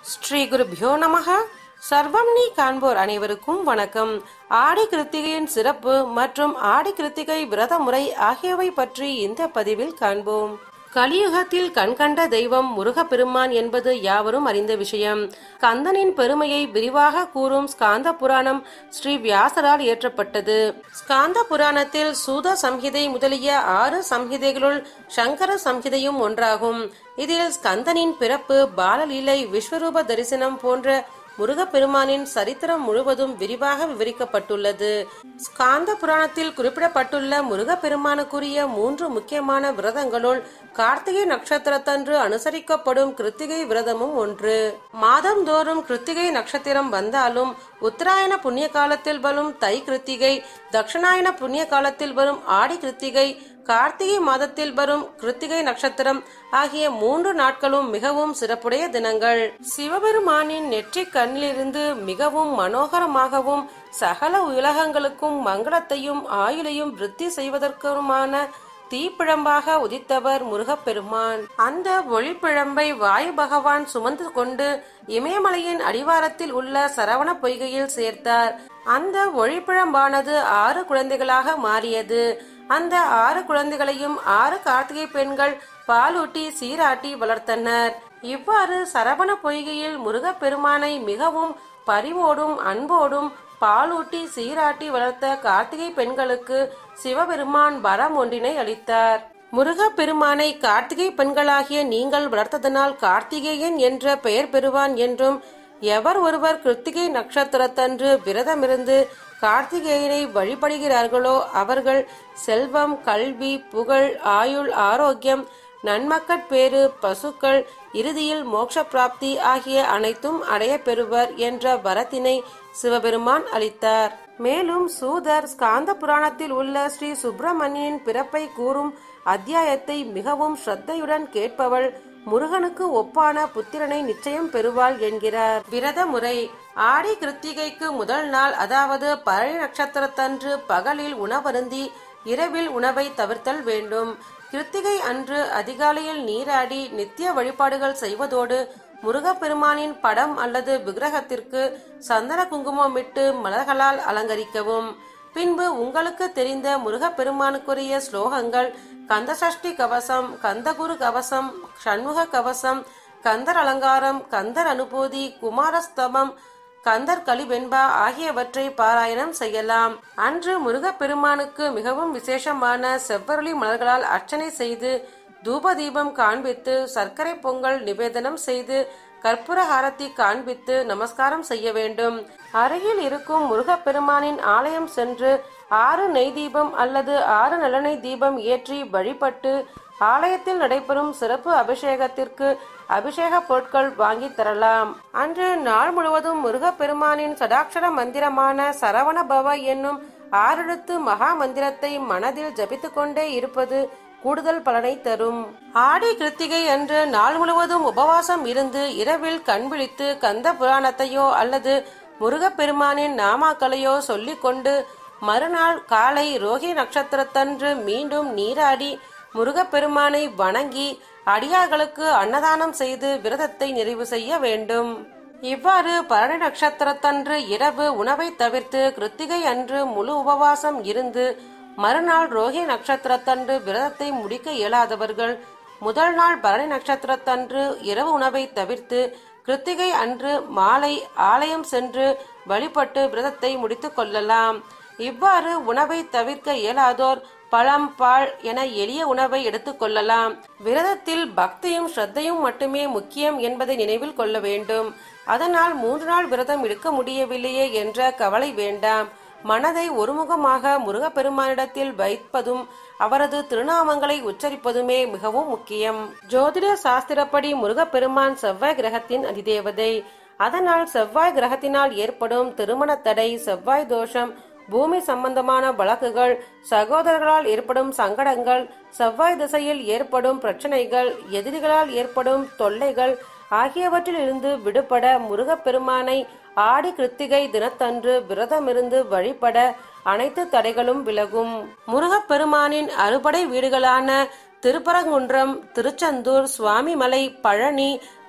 ஸ்ரீ குருபியோ நமக சர்வம் நீ காண்போர் அனைவருக்கும் வணக்கம் ஆடி கிருத்திகையின் சிறப்பு மற்றும் ஆடி கிருத்திகை விரத முறை ஆகியவை பற்றி இந்த பதிவில் காண்போம் கலியுகத்தில் கண்கண்ட தெய்வம் முருகப்பெருமான் என்பது யாவரும் அறிந்த விஷயம் கந்தனின் பெருமையை விரிவாக கூறும் ஸ்காந்த புராணம் ஸ்ரீ வியாசரால் இயற்றப்பட்டது ஸ்காந்த புராணத்தில் சூத சம்ஹிதை முதலிய ஆறு சம்ஹிதைகளுள் சங்கர சம்ஹிதையும் ஒன்றாகும் இதில் ஸ்கந்தனின் பிறப்பு பாலலீலை விஸ்வரூப தரிசனம் போன்ற முருகப்பெருமானின் சரித்திரம் முழுவதும் விரிவாக விவரிக்கப்பட்டுள்ளது ஸ்காந்த புராணத்தில் குறிப்பிடப்பட்டுள்ள முருகப்பெருமானுக்குரிய மூன்று முக்கியமான விரதங்களுள் கார்த்திகை நட்சத்திரத்தன்று அனுசரிக்கப்படும் கிருத்திகை விரதமும் ஒன்று மாதந்தோறும் கிருத்திகை நட்சத்திரம் வந்தாலும் உத்தராயண புண்ணிய காலத்தில் வரும் தை கிருத்திகை தட்சிணாயன புண்ணிய காலத்தில் வரும் ஆடி கிருத்திகை கார்த்திகை மாதத்தில் வரும் கிருத்திகை நட்சத்திரம் ஆகிய மூன்று நாட்களும் மிகவும் சிறப்புடைய தினங்கள் சிவபெருமானின் நெற்றிக் கண்ணிலிருந்து மிகவும் மனோகரமாகவும் சகல உலகங்களுக்கும் மங்களத்தையும் ஆயுளையும் விருத்தி செய்வதற்குமான தீப்பிழம்பாக உதித்தவர் முருகப்பெருமான் அந்த ஒளிப்பிழம்பை வாயு பகவான் சுமந்து கொண்டு இமயமலையின் அடிவாரத்தில் உள்ள சரவண பொய்கையில் சேர்த்தார் அந்த ஒளிப்பிழம்பானது ஆறு குழந்தைகளாக மாறியது அந்த ஆறு குழந்தைகளையும் ஆறு கார்த்திகை பெண்கள் பாலூட்டி சீராட்டி வளர்த்தனர் இவ்வாறு சரவண பொய்கையில் முருகப்பெருமானை மிகவும் பரிவோடும் அன்போடும் பாலூட்டி சீராட்டி வளர்த்த கார்த்திகை பெண்களுக்கு சிவபெருமான் வரம் ஒன்றினை அளித்தார் முருகப்பெருமானை கார்த்திகை பெண்களாகிய நீங்கள் வளர்த்ததனால் கார்த்திகேயன் என்ற பெயர் பெறுவான் என்றும் எவர் ஒருவர் கிருத்திகை நட்சத்திரத்தன்று விரதமிருந்து கார்த்திகேயனை வழிபடுகிறார்களோ அவர்கள் செல்வம் கல்வி புகழ் ஆயுள் ஆரோக்கியம் நன்மக்கட்பேறு பசுக்கள் இறுதியில் மோட்ச பிராப்தி ஆகிய அனைத்தும் அடைய பெறுவர் என்ற வரத்தினை சிவபெருமான் அளித்தார் மேலும் சூதர் ஸ்காந்த புராணத்தில் உள்ள ஸ்ரீ சுப்பிரமணியன் பிறப்பை கூறும் அத்தியாயத்தை மிகவும் ஸ்ரத்தையுடன் கேட்பவள் முருகனுக்கு ஒப்பான புத்திரனை நிச்சயம் பெறுவாள் என்கிறார் விரத முறை ஆடி கிருத்திகைக்கு முதல் நாள் அதாவது பரணி நட்சத்திரத்தன்று பகலில் உணவருந்தி இரவில் உணவை தவிர்த்தல் வேண்டும் கிருத்திகை அன்று அதிகாலையில் நீராடி நித்திய வழிபாடுகள் செய்வதோடு முருகப்பெருமானின் படம் அல்லது விக்கிரகத்திற்கு சந்தன குங்குமமிட்டு மலர்களால் அலங்கரிக்கவும் பின்பு உங்களுக்கு தெரிந்த முருகப்பெருமானுக்குரிய ஸ்லோகங்கள் கந்தசஷ்டி கவசம் கந்தகுரு கவசம் சண்முக கவசம் கந்தர் அலங்காரம் கந்தர் அனுபூதி குமாரஸ்தவம் கந்தர் கலிவெண்பா ஆகியவற்றை பாராயணம் செய்யலாம் அன்று முருகப்பெருமானுக்கு மிகவும் விசேஷமான செவ்வரளி மலர்களால் அர்ச்சனை செய்து தூப தீபம் காண்பித்து சர்க்கரை பொங்கல் நிவேதனம் செய்து கற்பூர ஹாரத்தி காண்பித்து நமஸ்காரம் செய்ய வேண்டும் அருகில் இருக்கும் முருகப்பெருமானின் ஆலயம் சென்று ஆறு நெய் தீபம் அல்லது ஆறு நல்லெண்ணெய் தீபம் ஏற்றி வழிபட்டு ஆலயத்தில் நடைபெறும் சிறப்பு அபிஷேகத்திற்கு அபிஷேக பொருட்கள் வாங்கி தரலாம் அன்று நாள் முழுவதும் முருகப்பெருமானின் சடாட்சர மந்திரமான சரவண பவ என்னும் ஆறெழுத்து மகா மந்திரத்தை மனதில் ஜபித்துக் கொண்டே இருப்பது கூடுதல் பலனை தரும் ஆடி கிருத்திகை அன்று நாள் முழுவதும் உபவாசம் இருந்து இரவில் கண் விழித்து கந்த புராணத்தையோ அல்லது முருகப்பெருமானின் நாமாக்களையோ சொல்லிக்கொண்டு மறுநாள் காலை ரோகி நட்சத்திரத்தன்று மீண்டும் நீராடி முருகப்பெருமானை வணங்கி அடியார்களுக்கு அன்னதானம் செய்து விரதத்தை நிறைவு செய்ய வேண்டும் இவ்வாறு பரணி நட்சத்திரத்தன்று இரவு உணவை தவிர்த்து கிருத்திகை அன்று முழு உபவாசம் இருந்து மறுநாள் ரோஹி நட்சத்திரத்தன்று விரதத்தை முடிக்க இயலாதவர்கள் முதல் நாள் பரணி நட்சத்திரத்தன்று இரவு உணவை தவிர்த்து கிருத்திகை அன்று மாலை ஆலயம் சென்று வழிபட்டு விரதத்தை முடித்துக் கொள்ளலாம் இவ்வாறு உணவை தவிர்க்க இயலாதோர் பழம் பால் என எளிய உணவை எடுத்துக்கொள்ளலாம் விரதத்தில் பக்தியும் ஸ்ரத்தையும் மட்டுமே முக்கியம் என்பதை நினைவில் கொள்ள வேண்டும் அதனால் மூன்று நாள் விரதம் எடுக்க முடியவில்லையே என்ற கவலை வேண்டாம் மனதை ஒருமுகமாக முருகப்பெருமானிடத்தில் வைப்பதும் அவரது திருநாமங்களை உச்சரிப்பதுமே மிகவும் முக்கியம் ஜோதிட சாஸ்திரப்படி முருகப்பெருமான் செவ்வாய் கிரகத்தின் அதிதேவதை அதனால் செவ்வாய் கிரகத்தினால் ஏற்படும் திருமண தடை செவ்வாய் தோஷம் பூமி சம்பந்தமான வழக்குகள் சகோதரர்களால் ஏற்படும் சங்கடங்கள் செவ்வாய் திசையில் ஏற்படும் பிரச்சனைகள் எதிரிகளால் ஏற்படும் தொல்லைகள் ஆகியவற்றில் இருந்து விடுபட முருகப்பெருமானை ஆடி கிருத்திகை தினத்தன்று விரதமிருந்து வழிபட அனைத்து தடைகளும் விலகும் முருகப்பெருமானின் அறுபடை வீடுகளான திருப்பரங்குன்றம் திருச்செந்தூர் சுவாமிமலை பழனி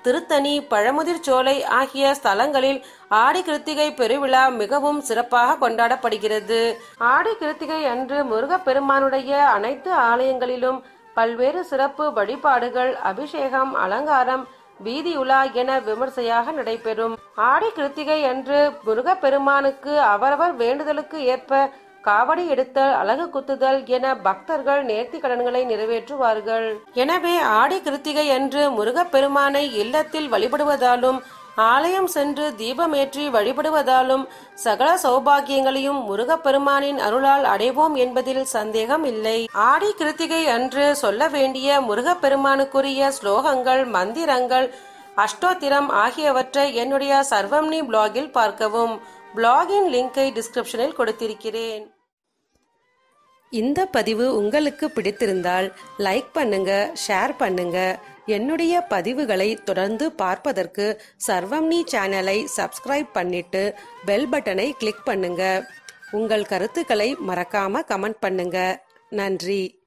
திருத்தணி பழமுதிர்ச்சோலை ஆகிய ஸ்தலங்களில் ஆடி கிருத்திகை பெருவிழா மிகவும் சிறப்பாக கொண்டாடப்படுகிறது ஆடி கிருத்திகை அன்று முருகப்பெருமானுடைய அனைத்து ஆலயங்களிலும் பல்வேறு சிறப்பு வழிபாடுகள் அபிஷேகம் அலங்காரம் வீதி உலா என விமர்சையாக நடைபெறும் ஆடி கிருத்திகை அன்று முருகப்பெருமானுக்கு அவரவர் வேண்டுதலுக்கு ஏற்ப காவடி எடுத்தல் அலகு குத்துதல் என பக்தர்கள் நேர்த்தி கடன்களை நிறைவேற்றுவார்கள் எனவே ஆடி கிருத்திகை அன்று முருகப்பெருமானை இல்லத்தில் வழிபடுவதாலும் ஆலயம் சென்று தீபமேற்றி வழிபடுவதாலும் சகல சௌபாகியங்களையும் முருகப்பெருமானின் அருளால் அடைவோம் என்பதில் சந்தேகம் இல்லை ஆடி கிருத்திகை அன்று சொல்ல வேண்டிய முருகப்பெருமானுக்குரிய ஸ்லோகங்கள் மந்திரங்கள் அஷ்டோத்திரம் ஆகியவற்றை என்னுடைய சர்வம்னி பிளாகில் பார்க்கவும் பிளாகின் லிங்கை டிஸ்கிரிப்ஷனில் கொடுத்திருக்கிறேன் இந்த பதிவு உங்களுக்கு பிடித்திருந்தால் லைக் பண்ணுங்க ஷேர் பண்ணுங்க என்னுடைய பதிவுகளை தொடர்ந்து பார்ப்பதற்கு சர்வம்னி சேனலை சப்ஸ்கிரைப் பண்ணிட்டு பெல் பட்டனை கிளிக் பண்ணுங்க உங்கள் கருத்துக்களை மறக்காம கமெண்ட் பண்ணுங்க நன்றி